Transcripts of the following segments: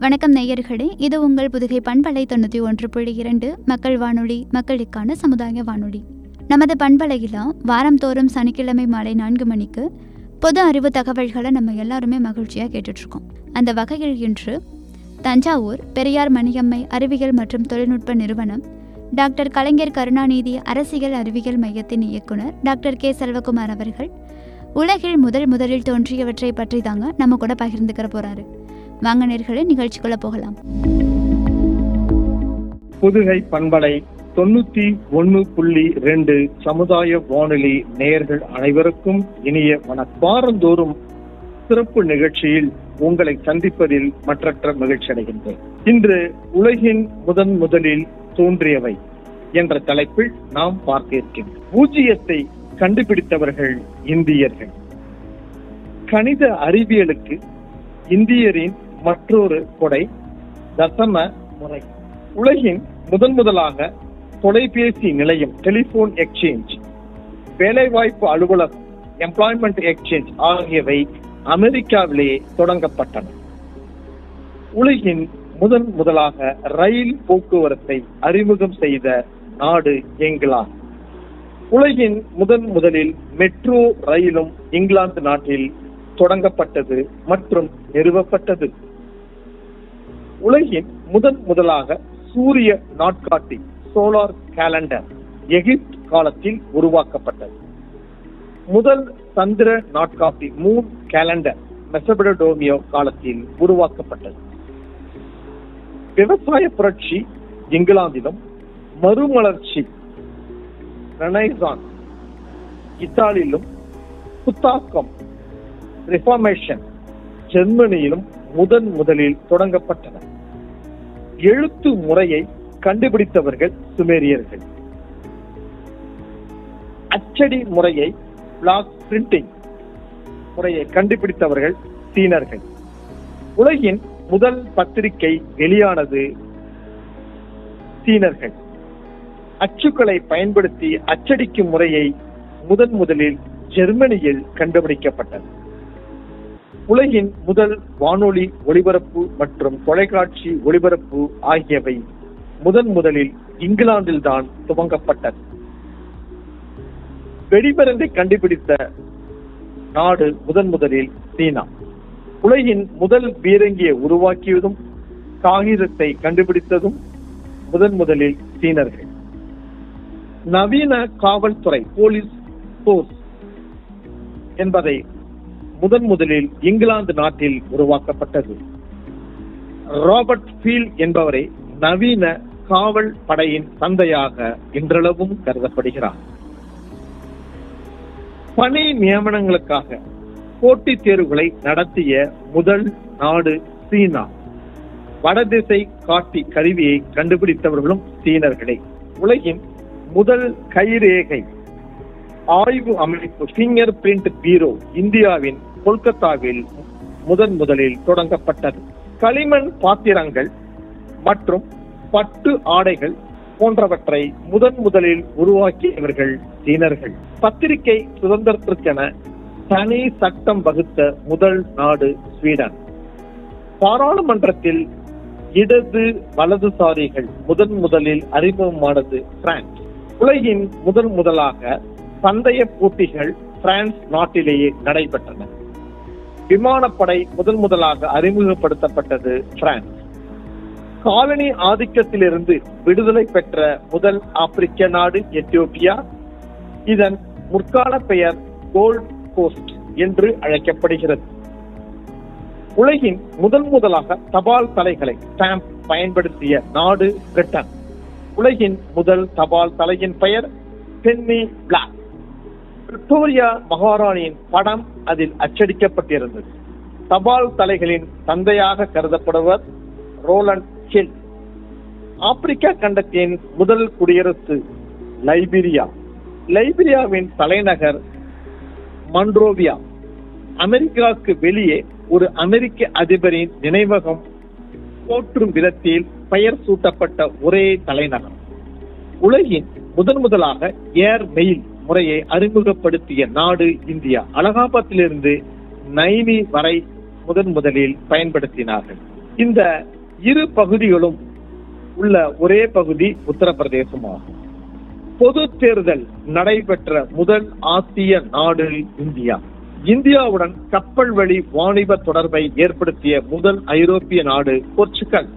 வணக்கம் நேயர்களே இது உங்கள் புதுகை பண்பலை தொண்ணூற்றி ஒன்று புள்ளி இரண்டு மக்கள் வானொலி மக்களுக்கான சமுதாய வானொலி நமது பண்பலையில் வாரந்தோறும் சனிக்கிழமை மாலை நான்கு மணிக்கு பொது அறிவு தகவல்களை நம்ம எல்லாருமே மகிழ்ச்சியாக கேட்டுட்ருக்கோம் அந்த வகையில் இன்று தஞ்சாவூர் பெரியார் மணியம்மை அறிவியல் மற்றும் தொழில்நுட்ப நிறுவனம் டாக்டர் கலைஞர் கருணாநிதி அரசியல் அறிவியல் மையத்தின் இயக்குனர் டாக்டர் கே செல்வகுமார் அவர்கள் உலகில் முதல் முதலில் தோன்றியவற்றை பற்றி தாங்க நம்ம கூட பகிர்ந்துக்கிற போறாரு வாங்க நேர்களே நிகழ்ச்சிக்குள்ள போகலாம் புதுகை பண்பலை தொண்ணூத்தி ஒன்னு புள்ளி ரெண்டு சமுதாய வானொலி நேயர்கள் அனைவருக்கும் இனிய வணக்கம் வாரந்தோறும் சிறப்பு நிகழ்ச்சியில் உங்களை சந்திப்பதில் மற்றற்ற மகிழ்ச்சி அடைகின்றேன் இன்று உலகின் முதன் முதலில் தோன்றியவை என்ற தலைப்பில் நாம் பார்க்க இருக்கின்றோம் பூஜ்ஜியத்தை கண்டுபிடித்தவர்கள் இந்தியர்கள் கணித அறிவியலுக்கு இந்தியரின் மற்றொரு கொடை தசம முறை உலகின் முதன் முதலாக தொலைபேசி நிலையம் டெலிபோன் எக்ஸ்சேஞ்ச் வேலைவாய்ப்பு அலுவலகம் எம்ப்ளாய்மெண்ட் எக்ஸ்சேஞ்ச் ஆகியவை அமெரிக்காவிலேயே தொடங்கப்பட்டன உலகின் முதன் முதலாக ரயில் போக்குவரத்தை அறிமுகம் செய்த நாடு இங்கிலாந்து உலகின் முதன் முதலில் மெட்ரோ ரயிலும் இங்கிலாந்து நாட்டில் தொடங்கப்பட்டது மற்றும் நிறுவப்பட்டது உலகின் முதன் முதலாக சூரிய நாட்காட்டி சோலார் கேலண்டர் எகிப்த் காலத்தில் உருவாக்கப்பட்டது முதல் சந்திர நாட்காட்டி மூன் கேலண்டர் மெசபடோமியோ காலத்தில் உருவாக்கப்பட்டது விவசாய புரட்சி இங்கிலாந்திலும் மறுமலர்ச்சி ரெனைசான் இத்தாலியிலும் புத்தாக்கம் ரிஃபார்மேஷன் ஜெர்மனியிலும் முதன் முதலில் தொடங்கப்பட்டன எழுத்து முறையை கண்டுபிடித்தவர்கள் சுமேரியர்கள் அச்சடி முறையை பிளாக் பிரிண்டிங் முறையை கண்டுபிடித்தவர்கள் சீனர்கள் உலகின் முதல் பத்திரிகை வெளியானது சீனர்கள் அச்சுக்களை பயன்படுத்தி அச்சடிக்கும் முறையை முதன் முதலில் ஜெர்மனியில் கண்டுபிடிக்கப்பட்டது உலகின் முதல் வானொலி ஒளிபரப்பு மற்றும் தொலைக்காட்சி ஒளிபரப்பு ஆகியவை முதன் முதலில் இங்கிலாந்தில் தான் துவங்கப்பட்டது வெடிமருந்தை கண்டுபிடித்த நாடு முதன் முதலில் சீனா உலகின் முதல் பீரங்கியை உருவாக்கியதும் காகிதத்தை கண்டுபிடித்ததும் முதன் முதலில் சீனர்கள் நவீன காவல்துறை போலீஸ் போர்ஸ் என்பதை முதன் முதலில் இங்கிலாந்து நாட்டில் உருவாக்கப்பட்டது ராபர்ட் ஃபீல் என்பவரை நவீன காவல் படையின் தந்தையாக இன்றளவும் கருதப்படுகிறார் பணி நியமனங்களுக்காக போட்டித் தேர்வுகளை நடத்திய முதல் நாடு சீனா வடதிசை காட்டி கருவியை கண்டுபிடித்தவர்களும் சீனர்களே உலகின் முதல் கைரேகை ஆய்வு அமைப்பு பிங்கர் பிரிண்ட் பீரோ இந்தியாவின் கொல்கத்தாவில் முதன் முதலில் தொடங்கப்பட்டது களிமண் பாத்திரங்கள் மற்றும் பட்டு ஆடைகள் போன்றவற்றை முதன் முதலில் உருவாக்கியவர்கள் சீனர்கள் பத்திரிகை சுதந்திரத்திற்கென தனி சட்டம் வகுத்த முதல் நாடு ஸ்வீடன் பாராளுமன்றத்தில் இடது வலதுசாரிகள் முதன் முதலில் அறிமுகமானது பிரான்ஸ் உலகின் முதன் முதலாக பந்தய போட்டிகள் பிரான்ஸ் நாட்டிலேயே நடைபெற்றன விமானப்படை முதன் முதலாக அறிமுகப்படுத்தப்பட்டது பிரான்ஸ் காலனி ஆதிக்கத்திலிருந்து விடுதலை பெற்ற முதல் ஆப்பிரிக்க நாடு எத்தியோப்பியா இதன் முற்கால பெயர் கோல்ட் கோஸ்ட் என்று அழைக்கப்படுகிறது உலகின் முதன் முதலாக தபால் தலைகளை ஸ்டாம்ப் பயன்படுத்திய நாடு பிரிட்டன் உலகின் முதல் தபால் தலையின் பெயர் பென்னி பிளாக் விக்டோரியா மகாராணியின் படம் அதில் அச்சடிக்கப்பட்டிருந்தது தபால் தலைகளின் தந்தையாக கருதப்படுவர் ரோலண்ட் ஹில் ஆப்பிரிக்கா கண்டத்தின் முதல் குடியரசு லைபீரியா லைபீரியாவின் தலைநகர் மன்ரோவியா அமெரிக்காவுக்கு வெளியே ஒரு அமெரிக்க அதிபரின் நினைவகம் போற்றும் விதத்தில் பெயர் சூட்டப்பட்ட ஒரே தலைநகரம் உலகின் முதன் முதலாக ஏர் மெயில் முறையை அறிமுகப்படுத்திய நாடு இந்தியா அலகாபாத்திலிருந்து நைனி வரை முதன் முதலில் பயன்படுத்தினார்கள் இந்த இரு பகுதிகளும் உள்ள ஒரே பகுதி உத்தரப்பிரதேசமாகும் பொது தேர்தல் நடைபெற்ற முதல் ஆசிய நாடு இந்தியா இந்தியாவுடன் கப்பல் வழி வாணிப தொடர்பை ஏற்படுத்திய முதல் ஐரோப்பிய நாடு போர்ச்சுகல்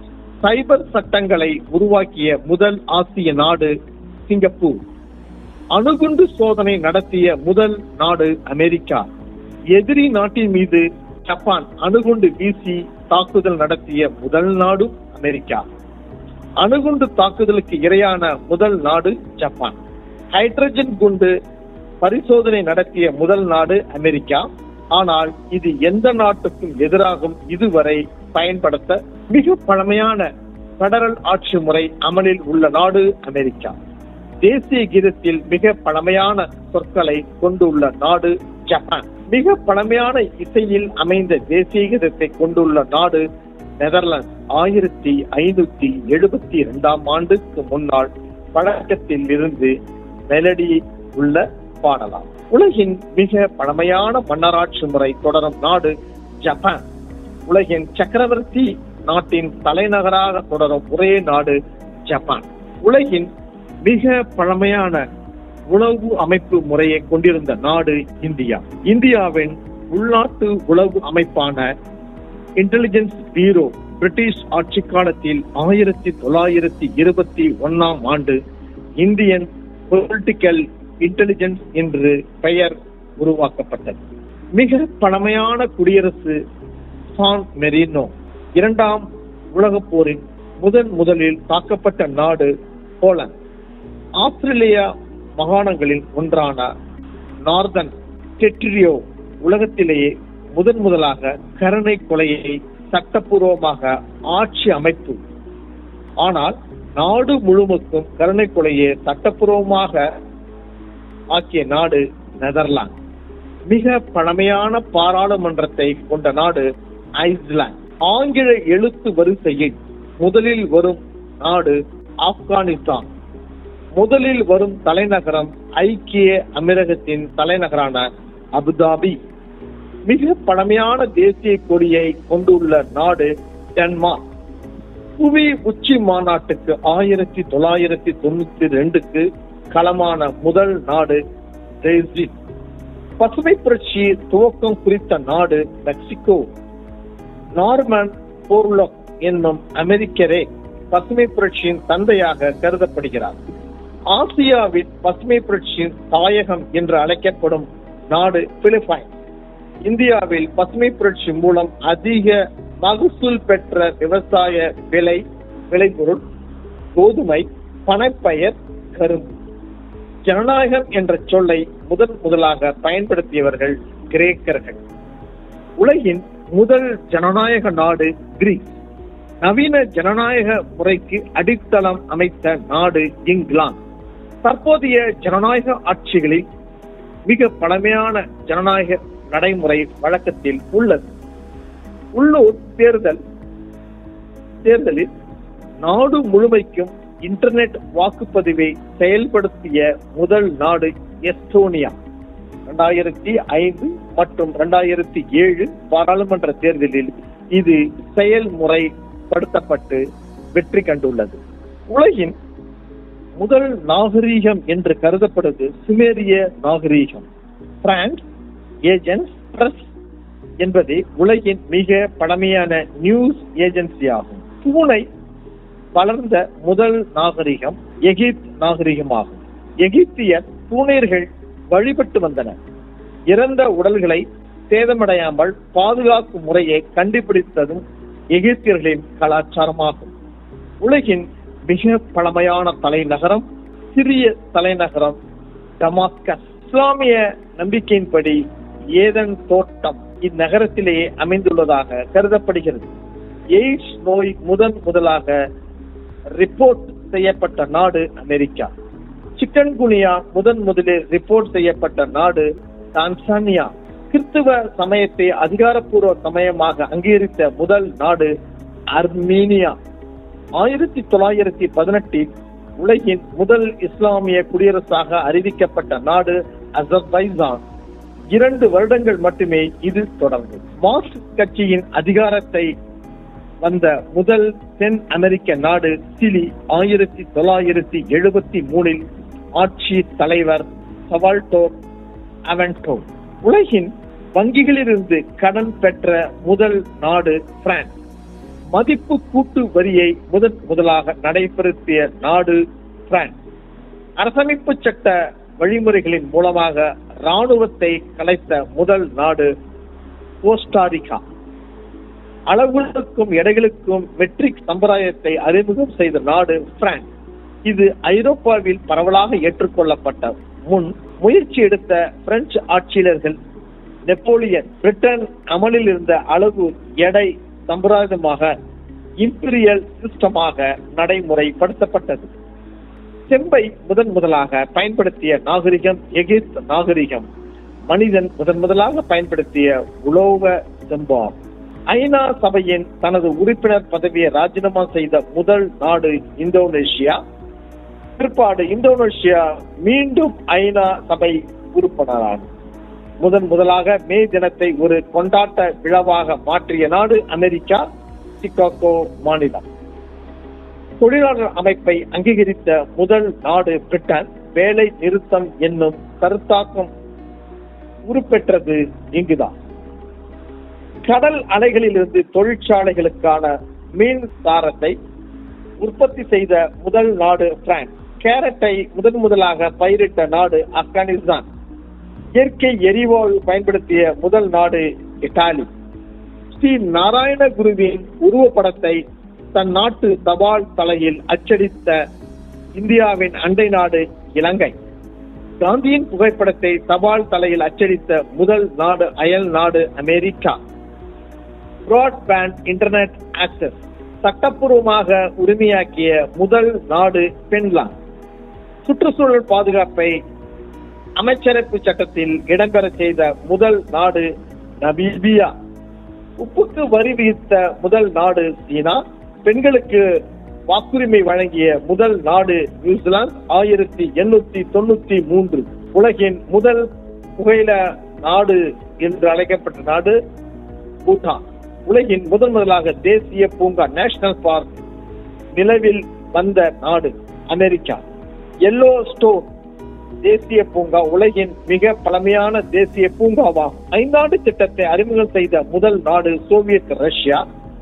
சைபர் சட்டங்களை உருவாக்கிய முதல் ஆசிய நாடு சிங்கப்பூர் அணுகுண்டு சோதனை நடத்திய முதல் நாடு அமெரிக்கா எதிரி நாட்டின் மீது ஜப்பான் அணுகுண்டு வீசி தாக்குதல் நடத்திய முதல் நாடு அமெரிக்கா அணுகுண்டு தாக்குதலுக்கு இரையான முதல் நாடு ஜப்பான் ஹைட்ரஜன் குண்டு பரிசோதனை நடத்திய முதல் நாடு அமெரிக்கா ஆனால் இது எந்த நாட்டுக்கும் எதிராகும் இதுவரை பயன்படுத்த மிக பழமையான பெடரல் ஆட்சி முறை அமலில் உள்ள நாடு அமெரிக்கா தேசிய கீதத்தில் மிக பழமையான சொற்களை கொண்டுள்ள நாடு ஜப்பான் மிக பழமையான இசையில் அமைந்த தேசிய கீதத்தை கொண்டுள்ள நாடு நெதர்லாந்து ஆயிரத்தி ஐநூத்தி எழுபத்தி இரண்டாம் ஆண்டுக்கு முன்னால் பழக்கத்தில் இருந்து மெலடி உள்ள பாடலாம் உலகின் மிக பழமையான மன்னராட்சி முறை தொடரும் நாடு ஜப்பான் உலகின் சக்கரவர்த்தி நாட்டின் தலைநகராக தொடரும் ஒரே நாடு ஜப்பான் உலகின் மிக பழமையான உளவு அமைப்பு முறையை கொண்டிருந்த நாடு இந்தியா இந்தியாவின் உள்நாட்டு உளவு அமைப்பான இன்டெலிஜென்ஸ் பியூரோ பிரிட்டிஷ் ஆட்சி காலத்தில் ஆயிரத்தி தொள்ளாயிரத்தி இருபத்தி ஒன்னாம் ஆண்டு இந்தியன் பொலிட்டிக்கல் இன்டெலிஜென்ஸ் என்று பெயர் உருவாக்கப்பட்டது மிக பழமையான குடியரசு சான் மெரினோ இரண்டாம் உலகப் போரின் முதன் முதலில் தாக்கப்பட்ட நாடு போலந்து ஆஸ்திரேலியா மாகாணங்களில் ஒன்றான நார்தன் டெட்ரியோ உலகத்திலேயே முதன் முதலாக கருணை கொலையை சட்டப்பூர்வமாக ஆட்சி அமைப்பு ஆனால் நாடு முழுவதும் கருணை கொலையை சட்டப்பூர்வமாக ஆக்கிய நாடு நெதர்லாந்து மிக பழமையான பாராளுமன்றத்தை கொண்ட நாடு ஐஸ்லாந்து ஆங்கில எழுத்து வரிசையில் முதலில் வரும் நாடு ஆப்கானிஸ்தான் முதலில் வரும் தலைநகரம் ஐக்கிய அமீரகத்தின் தலைநகரான அபுதாபி மிக பழமையான தேசிய கொடியை கொண்டுள்ள நாடு டென்மார்க் புவி உச்சி மாநாட்டுக்கு ஆயிரத்தி தொள்ளாயிரத்தி தொண்ணூத்தி ரெண்டுக்கு களமான முதல் நாடு பிரேசில் பசுமை புரட்சி துவக்கம் குறித்த நாடு மெக்சிகோ நார்மன் போர்லோக் என்னும் அமெரிக்கரே பசுமை புரட்சியின் தந்தையாக கருதப்படுகிறார் ஆசியாவின் பசுமை புரட்சியின் தாயகம் என்று அழைக்கப்படும் நாடு பிலிப்பைன் இந்தியாவில் பசுமை புரட்சி மூலம் அதிக மகசூல் பெற்ற விவசாய விலை விளைபொருள் கோதுமை பணப்பயிர் கரும்பு ஜனநாயகம் என்ற சொல்லை முதன் முதலாக பயன்படுத்தியவர்கள் கிரேக்கர்கள் உலகின் முதல் ஜனநாயக நாடு கிரீஸ் நவீன ஜனநாயக முறைக்கு அடித்தளம் அமைத்த நாடு இங்கிலாந்து தற்போதைய ஜனநாயக ஆட்சிகளில் மிக பழமையான ஜனநாயக நடைமுறை வழக்கத்தில் உள்ளது உள்ளூர் தேர்தல் தேர்தலில் நாடு முழுமைக்கும் இன்டர்நெட் வாக்குப்பதிவை செயல்படுத்திய முதல் நாடு எஸ்டோனியா இரண்டாயிரத்தி ஐந்து மற்றும் இரண்டாயிரத்தி ஏழு பாராளுமன்ற தேர்தலில் இது செயல்முறைப்படுத்தப்பட்டு வெற்றி கண்டுள்ளது உலகின் முதல் நாகரீகம் என்று கருதப்படுவது சுமேரிய நாகரீகம் பிரான்ஸ் ஏஜென்ஸ் பிரஸ் என்பது உலகின் மிக பழமையான நியூஸ் ஏஜென்சி ஆகும் பூனை வளர்ந்த முதல் நாகரிகம் எகிப்த் நாகரிகமாகும் எகிப்தியர் பூனையர்கள் வழிபட்டு வந்தனர் இறந்த உடல்களை சேதமடையாமல் பாதுகாக்கும் முறையை கண்டுபிடித்ததும் எகிப்தியர்களின் கலாச்சாரமாகும் உலகின் மிக பழமையான தலைநகரம் சிறிய தலைநகரம் டமாஸ்கஸ் இஸ்லாமிய நம்பிக்கையின்படி ஏதன் தோட்டம் இந்நகரத்திலேயே அமைந்துள்ளதாக கருதப்படுகிறது எய்ட்ஸ் நோய் முதன் முதலாக ரிப்போர்ட் செய்யப்பட்ட நாடு அமெரிக்கா சிக்கன் குனியா முதன் முதலில் ரிப்போர்ட் செய்யப்பட்ட நாடு டான்சானியா கிறிஸ்துவ சமயத்தை அதிகாரப்பூர்வ சமயமாக அங்கீகரித்த முதல் நாடு அர்மீனியா ஆயிரத்தி தொள்ளாயிரத்தி பதினெட்டில் உலகின் முதல் இஸ்லாமிய குடியரசாக அறிவிக்கப்பட்ட நாடு அசர்பைசான் இரண்டு வருடங்கள் மட்டுமே இது தொடர்ந்தது மார்க்சிஸ்ட் கட்சியின் அதிகாரத்தை வந்த முதல் தென் அமெரிக்க நாடு சிலி ஆயிரத்தி தொள்ளாயிரத்தி எழுபத்தி மூணில் ஆட்சி தலைவர் சவால்டோர் அவென்டோ உலகின் வங்கிகளிலிருந்து கடன் பெற்ற முதல் நாடு பிரான்ஸ் மதிப்பு கூட்டு வரியை முதன் முதலாக நடைபெறுத்திய நாடு பிரான்ஸ் அரசமைப்பு சட்ட வழிமுறைகளின் மூலமாக ராணுவத்தை கலைத்த முதல் நாடு கோஸ்டாரிகா அளவுகளுக்கும் எடைகளுக்கும் மெட்ரிக் சம்பிரதாயத்தை அறிமுகம் செய்த நாடு பிரான்ஸ் இது ஐரோப்பாவில் பரவலாக ஏற்றுக்கொள்ளப்பட்ட முன் முயற்சி எடுத்த பிரெஞ்சு ஆட்சியாளர்கள் நெப்போலியன் பிரிட்டன் அமலில் இருந்த அளவு எடை சம்பிரதாயமாக இம்பீரியல் சிஸ்டமாக நடைமுறைப்படுத்தப்பட்டது செம்பை முதன் முதலாக பயன்படுத்திய நாகரிகம் எகிப்த் நாகரிகம் மனிதன் முதன் முதலாக பயன்படுத்திய உலோக செம்பாம் ஐநா சபையின் தனது உறுப்பினர் பதவியை ராஜினாமா செய்த முதல் நாடு இந்தோனேஷியா பிற்பாடு இந்தோனேஷியா மீண்டும் ஐநா சபை உறுப்பினரான முதன் முதலாக மே தினத்தை ஒரு கொண்டாட்ட விழாவாக மாற்றிய நாடு அமெரிக்கா சிகாகோ மாநிலம் தொழிலாளர் அமைப்பை அங்கீகரித்த முதல் நாடு பிரிட்டன் வேலை நிறுத்தம் என்னும் கருத்தாக்கம் உருப்பெற்றது இங்குதான் கடல் அலைகளிலிருந்து தொழிற்சாலைகளுக்கான மின்சாரத்தை உற்பத்தி செய்த முதல் நாடு பிரான்ஸ் கேரட்டை முதன் முதலாக பயிரிட்ட நாடு ஆப்கானிஸ்தான் இயற்கை எரிவாயு பயன்படுத்திய முதல் நாடு இத்தாலி ஸ்ரீ நாராயண குருவின் உருவப்படத்தை தன் நாட்டு தபால் தலையில் அச்சடித்த இந்தியாவின் அண்டை நாடு இலங்கை காந்தியின் புகைப்படத்தை தபால் தலையில் அச்சடித்த முதல் நாடு அயல் நாடு அமெரிக்கா பிராட்பேண்ட் இன்டர்நெட் ஆக்சஸ் சட்டப்பூர்வமாக உரிமையாக்கிய முதல் நாடு பின்லாந்து சுற்றுச்சூழல் பாதுகாப்பை அமைச்சரப்பு சட்டத்தில் இடம்பெற செய்த முதல் நாடு நமீபியா உப்புக்கு வரி விதித்த முதல் நாடு சீனா பெண்களுக்கு வாக்குரிமை வழங்கிய முதல் நாடு நியூசிலாந்து ஆயிரத்தி எண்ணூத்தி தொண்ணூத்தி மூன்று உலகின் முதல் புகையில நாடு என்று அழைக்கப்பட்ட நாடு பூட்டான் உலகின் முதன் முதலாக தேசிய பூங்கா நேஷனல் பார்க் நிலவில் வந்த நாடு அமெரிக்கா எல்லோ ஸ்டோன் தேசிய பூங்கா உலகின் மிக பழமையான தேசிய பூங்காவாகும் ஐந்தாண்டு திட்டத்தை அறிமுகம் செய்த முதல் நாடு சோவியத் ரஷ்யா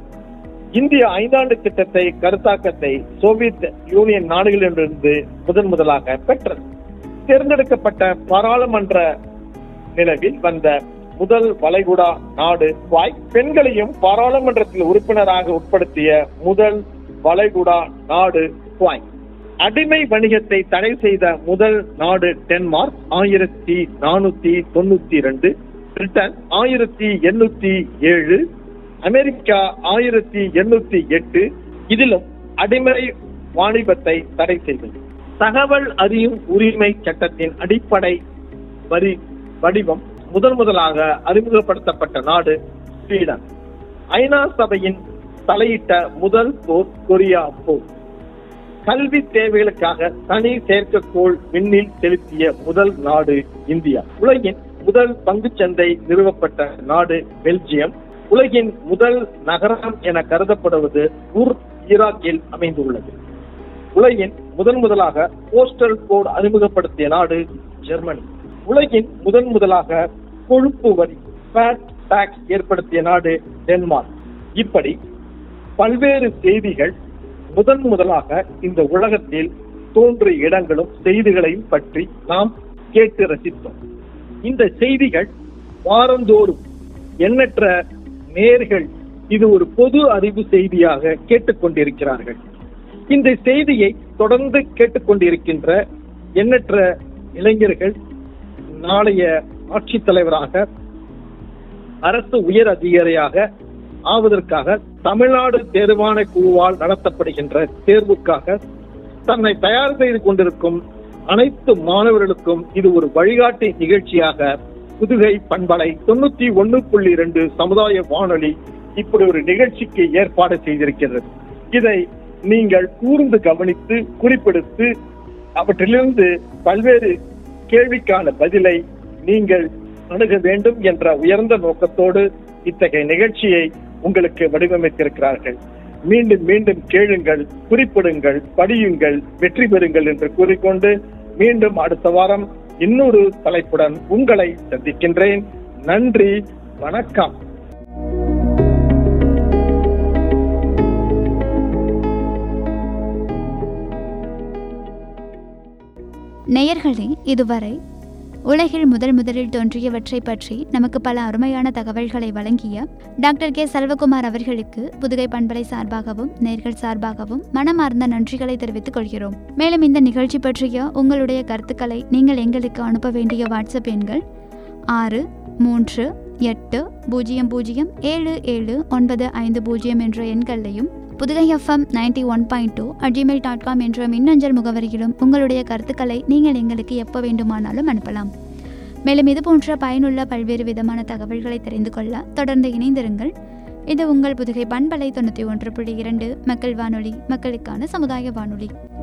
இந்திய ஐந்தாண்டு திட்டத்தை கருத்தாக்கத்தை சோவியத் யூனியன் நாடுகளிலிருந்து முதன் முதலாக பெற்றது தேர்ந்தெடுக்கப்பட்ட பாராளுமன்ற நிலவில் வந்த முதல் வளைகுடா நாடு குவாய் பெண்களையும் பாராளுமன்றத்தில் உறுப்பினராக உட்படுத்திய முதல் வளைகுடா நாடு குவாய் அடிமை வணிகத்தை தடை செய்த முதல் நாடு டென்மார்க் ஆயிரத்தி நானூத்தி தொண்ணூத்தி இரண்டு பிரிட்டன் ஆயிரத்தி எண்ணூத்தி ஏழு அமெரிக்கா ஆயிரத்தி எண்ணூத்தி எட்டு இதிலும் அடிமை வாணிபத்தை தடை செய்தது தகவல் அறியும் உரிமை சட்டத்தின் அடிப்படை வரி வடிவம் முதன் முதலாக அறிமுகப்படுத்தப்பட்ட நாடு ஸ்வீடன் ஐநா சபையின் தலையிட்ட முதல் போர் கொரியா போர் கல்வி தேவைகளுக்காக தனி செயற்கைக்கோள் விண்ணில் செலுத்திய முதல் நாடு இந்தியா உலகின் முதல் பங்குச்சந்தை நிறுவப்பட்ட நாடு பெல்ஜியம் உலகின் முதல் நகரம் என கருதப்படுவது உர் ஈராக்கில் அமைந்துள்ளது உலகின் முதன் முதலாக போஸ்டல் கோட் அறிமுகப்படுத்திய நாடு ஜெர்மனி உலகின் முதன் முதலாக கொழுப்பு வரி ஃபேட் டாக்ஸ் ஏற்படுத்திய நாடு டென்மார்க் இப்படி பல்வேறு செய்திகள் முதன் முதலாக இந்த உலகத்தில் தோன்றிய இடங்களும் செய்திகளையும் பற்றி நாம் கேட்டு ரசித்தோம் இந்த செய்திகள் வாரந்தோறும் எண்ணற்ற நேர்கள் இது ஒரு பொது அறிவு செய்தியாக கேட்டுக்கொண்டிருக்கிறார்கள் இந்த செய்தியை தொடர்ந்து கேட்டுக்கொண்டிருக்கின்ற எண்ணற்ற இளைஞர்கள் நாளைய ஆட்சித்தலைவராக அரசு உயர் அதிகாரியாக ஆவதற்காக தமிழ்நாடு தேர்வாண குழுவால் நடத்தப்படுகின்ற தேர்வுக்காக தன்னை தயார் செய்து கொண்டிருக்கும் அனைத்து மாணவர்களுக்கும் இது ஒரு வழிகாட்டி நிகழ்ச்சியாக புதுகை பண்பலை தொண்ணூத்தி ஒன்னு புள்ளி இரண்டு சமுதாய வானொலி இப்படி ஒரு நிகழ்ச்சிக்கு ஏற்பாடு செய்திருக்கிறது இதை நீங்கள் கூர்ந்து கவனித்து குறிப்பெடுத்து அவற்றிலிருந்து பல்வேறு கேள்விக்கான பதிலை நீங்கள் அணுக வேண்டும் என்ற உயர்ந்த நோக்கத்தோடு இத்தகைய நிகழ்ச்சியை உங்களுக்கு வடிவமைத்திருக்கிறார்கள் மீண்டும் மீண்டும் கேளுங்கள் குறிப்பிடுங்கள் படியுங்கள் வெற்றி பெறுங்கள் என்று கூறிக்கொண்டு மீண்டும் அடுத்த வாரம் இன்னொரு தலைப்புடன் உங்களை சந்திக்கின்றேன் நன்றி வணக்கம் நேயர்களே இதுவரை உலகில் முதல் முதலில் தோன்றியவற்றை பற்றி நமக்கு பல அருமையான தகவல்களை வழங்கிய டாக்டர் கே செல்வகுமார் அவர்களுக்கு புதுகை பண்பலை சார்பாகவும் நேர்கள் சார்பாகவும் மனமார்ந்த நன்றிகளை தெரிவித்துக் கொள்கிறோம் மேலும் இந்த நிகழ்ச்சி பற்றிய உங்களுடைய கருத்துக்களை நீங்கள் எங்களுக்கு அனுப்ப வேண்டிய வாட்ஸ்அப் எண்கள் ஆறு மூன்று எட்டு பூஜ்ஜியம் பூஜ்ஜியம் ஏழு ஏழு ஒன்பது ஐந்து பூஜ்ஜியம் என்ற எண்களையும் Pudugai FM ninety one point two at Gmail dot com என்ற மின்னஞ்சல் முகவரியிலும் உங்களுடைய கருத்துக்களை நீங்கள் எங்களுக்கு எப்போ வேண்டுமானாலும் அனுப்பலாம் மேலும் இது போன்ற பயனுள்ள பல்வேறு விதமான தகவல்களை தெரிந்து கொள்ள தொடர்ந்து இணைந்திருங்கள் இது உங்கள் புதுகை பண்பலை தொண்ணூற்றி ஒன்று புள்ளி இரண்டு மக்கள் வானொலி மக்களுக்கான சமுதாய வானொலி